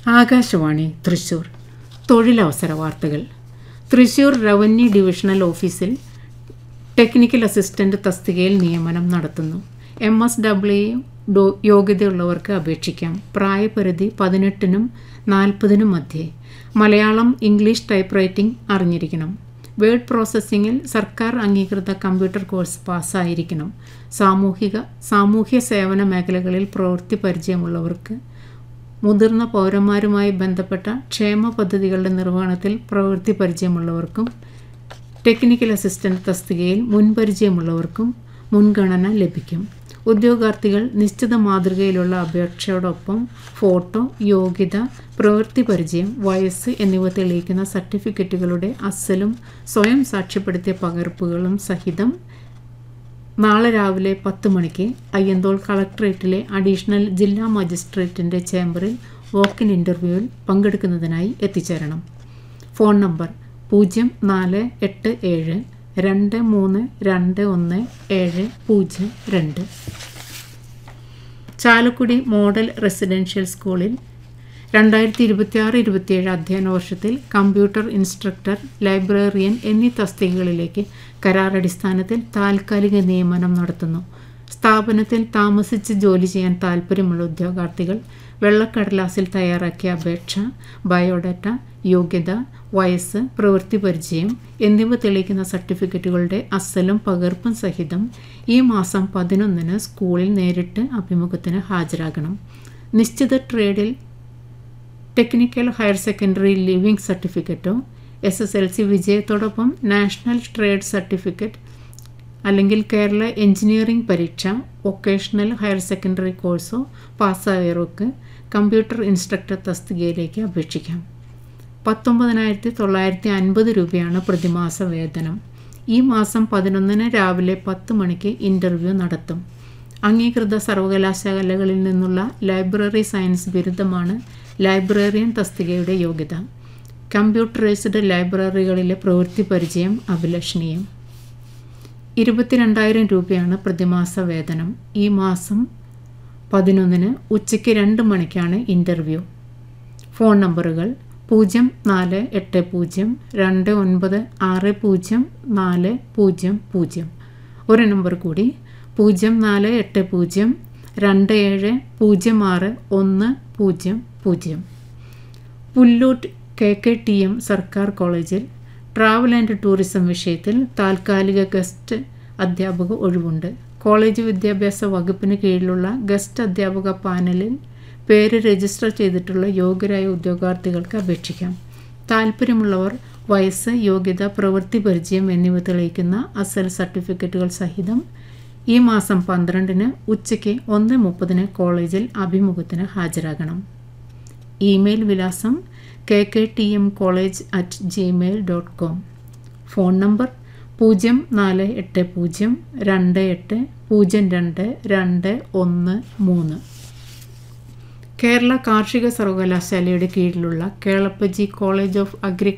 ആകാശവാണി തൃശൂർ തൊഴിലവസര വാർത്തകൾ Thrissur revenue divisional ഓഫീസിൽ ടെക്നിക്കൽ അസിസ്റ്റന്റ് തസ്തികയിൽ നിയമനം നടത്തുന്നു എം എസ് ഡബ്ല്യു യോഗ്യതയുള്ളവർക്ക് അപേക്ഷിക്കാം പ്രായപരിധി പതിനെട്ടിനും നാൽപ്പതിനും മധ്യേ മലയാളം ഇംഗ്ലീഷ് ടൈപ്പ് റൈറ്റിംഗ് അറിഞ്ഞിരിക്കണം വേർഡ് പ്രോസസ്സിങ്ങിൽ സർക്കാർ അംഗീകൃത കമ്പ്യൂട്ടർ കോഴ്സ് പാസ്സായിരിക്കണം സാമൂഹിക സാമൂഹ്യ സേവന മേഖലകളിൽ പ്രവൃത്തി പരിചയമുള്ളവർക്ക് മുതിർന്ന പൗരന്മാരുമായി ബന്ധപ്പെട്ട ക്ഷേമ പദ്ധതികളുടെ നിർവഹണത്തിൽ പ്രവൃത്തി പരിചയമുള്ളവർക്കും ടെക്നിക്കൽ അസിസ്റ്റന്റ് തസ്തികയിൽ മുൻപരിചയമുള്ളവർക്കും മുൻഗണന ലഭിക്കും ഉദ്യോഗാർത്ഥികൾ നിശ്ചിത മാതൃകയിലുള്ള അപേക്ഷയോടൊപ്പം ഫോട്ടോ യോഗ്യത പ്രവൃത്തി പരിചയം വയസ്സ് എന്നിവ തെളിയിക്കുന്ന സർട്ടിഫിക്കറ്റുകളുടെ അസലും സ്വയം സാക്ഷ്യപ്പെടുത്തിയ പകർപ്പുകളും സഹിതം നാളെ രാവിലെ പത്ത് മണിക്ക് അയ്യന്തോൾ കളക്ടറേറ്റിലെ അഡീഷണൽ ജില്ലാ മജിസ്ട്രേറ്റിൻ്റെ ചേംബറിൽ വോക്കിൻ ഇൻ്റർവ്യൂവിൽ പങ്കെടുക്കുന്നതിനായി എത്തിച്ചേരണം ഫോൺ നമ്പർ പൂജ്യം നാല് എട്ട് ഏഴ് രണ്ട് മൂന്ന് രണ്ട് ഒന്ന് ഏഴ് പൂജ്യം രണ്ട് ചാലക്കുടി മോഡൽ റെസിഡൻഷ്യൽ സ്കൂളിൽ രണ്ടായിരത്തി ഇരുപത്തിയാറ് ഇരുപത്തിയേഴ് അധ്യയന വർഷത്തിൽ കമ്പ്യൂട്ടർ ഇൻസ്ട്രക്ടർ ലൈബ്രറിയൻ എന്നീ തസ്തികകളിലേക്ക് കരാറടിസ്ഥാനത്തിൽ താൽക്കാലിക നിയമനം നടത്തുന്നു സ്ഥാപനത്തിൽ താമസിച്ച് ജോലി ചെയ്യാൻ താൽപ്പര്യമുള്ള ഉദ്യോഗാർത്ഥികൾ വെള്ളക്കടലാസിൽ തയ്യാറാക്കിയ അപേക്ഷ ബയോഡാറ്റ യോഗ്യത വയസ്സ് പ്രവൃത്തി പരിചയം എന്നിവ തെളിയിക്കുന്ന സർട്ടിഫിക്കറ്റുകളുടെ അസലും പകർപ്പും സഹിതം ഈ മാസം പതിനൊന്നിന് സ്കൂളിൽ നേരിട്ട് അഭിമുഖത്തിന് ഹാജരാകണം നിശ്ചിത ട്രേഡിൽ ടെക്നിക്കൽ ഹയർ സെക്കൻഡറി ലിവിംഗ് സർട്ടിഫിക്കറ്റോ എസ് എസ് എൽ സി വിജയത്തോടൊപ്പം നാഷണൽ ട്രേഡ് സർട്ടിഫിക്കറ്റ് അല്ലെങ്കിൽ കേരള എഞ്ചിനീയറിംഗ് പരീക്ഷ വൊക്കേഷണൽ ഹയർ സെക്കൻഡറി കോഴ്സോ പാസ്സായവർക്ക് കമ്പ്യൂട്ടർ ഇൻസ്ട്രക്ടർ തസ്തികയിലേക്ക് അപേക്ഷിക്കാം പത്തൊമ്പതിനായിരത്തി തൊള്ളായിരത്തി അൻപത് രൂപയാണ് പ്രതിമാസ വേതനം ഈ മാസം പതിനൊന്നിന് രാവിലെ പത്ത് മണിക്ക് ഇൻ്റർവ്യൂ നടത്തും അംഗീകൃത സർവകലാശാലകളിൽ നിന്നുള്ള ലൈബ്രറി സയൻസ് ബിരുദമാണ് ലൈബ്രറിയൻ തസ്തികയുടെ യോഗ്യത കമ്പ്യൂട്ടറൈസ്ഡ് ലൈബ്രറികളിലെ പ്രവൃത്തി പരിചയം അഭിലഷണീയം ഇരുപത്തിരണ്ടായിരം രൂപയാണ് പ്രതിമാസ വേതനം ഈ മാസം പതിനൊന്നിന് ഉച്ചയ്ക്ക് രണ്ട് മണിക്കാണ് ഇൻ്റർവ്യൂ ഫോൺ നമ്പറുകൾ പൂജ്യം നാല് എട്ട് പൂജ്യം രണ്ട് ഒൻപത് ആറ് പൂജ്യം നാല് പൂജ്യം പൂജ്യം ഒരു നമ്പർ കൂടി പൂജ്യം നാല് എട്ട് പൂജ്യം രണ്ട് ഏഴ് പൂജ്യം ആറ് ഒന്ന് പൂജ്യം പൂജ്യം Pullut K K T M സർക്കാർ കോളേജിൽ ട്രാവൽ ആൻഡ് ടൂറിസം വിഷയത്തിൽ താൽക്കാലിക ഗസ്റ്റ് അധ്യാപക ഒഴിവുണ്ട് കോളേജ് വിദ്യാഭ്യാസ വകുപ്പിന് കീഴിലുള്ള ഗസ്റ്റ് അധ്യാപക പാനലിൽ പേര് രജിസ്റ്റർ ചെയ്തിട്ടുള്ള യോഗ്യരായ ഉദ്യോഗാർത്ഥികൾക്ക് അപേക്ഷിക്കാം താൽപ്പര്യമുള്ളവർ വയസ്സ് യോഗ്യത പ്രവൃത്തി പരിചയം എന്നിവ തെളിയിക്കുന്ന അസൽ സർട്ടിഫിക്കറ്റുകൾ സഹിതം ഈ മാസം പന്ത്രണ്ടിന് ഉച്ചയ്ക്ക് ഒന്ന് മുപ്പതിന് കോളേജിൽ അഭിമുഖത്തിന് ഹാജരാകണം ഇമെയിൽ വിലാസം K K T M college at Gmail dot com phone number പൂജ്യം നാല് എട്ട് പൂജ്യം രണ്ട് എട്ട് പൂജ്യം രണ്ട് രണ്ട് ഒന്ന് മൂന്ന് കേരള കാർഷിക സർവകലാശാലയുടെ കീഴിലുള്ള കേളപ്പജി കോളേജ് ഓഫ് അഗ്രി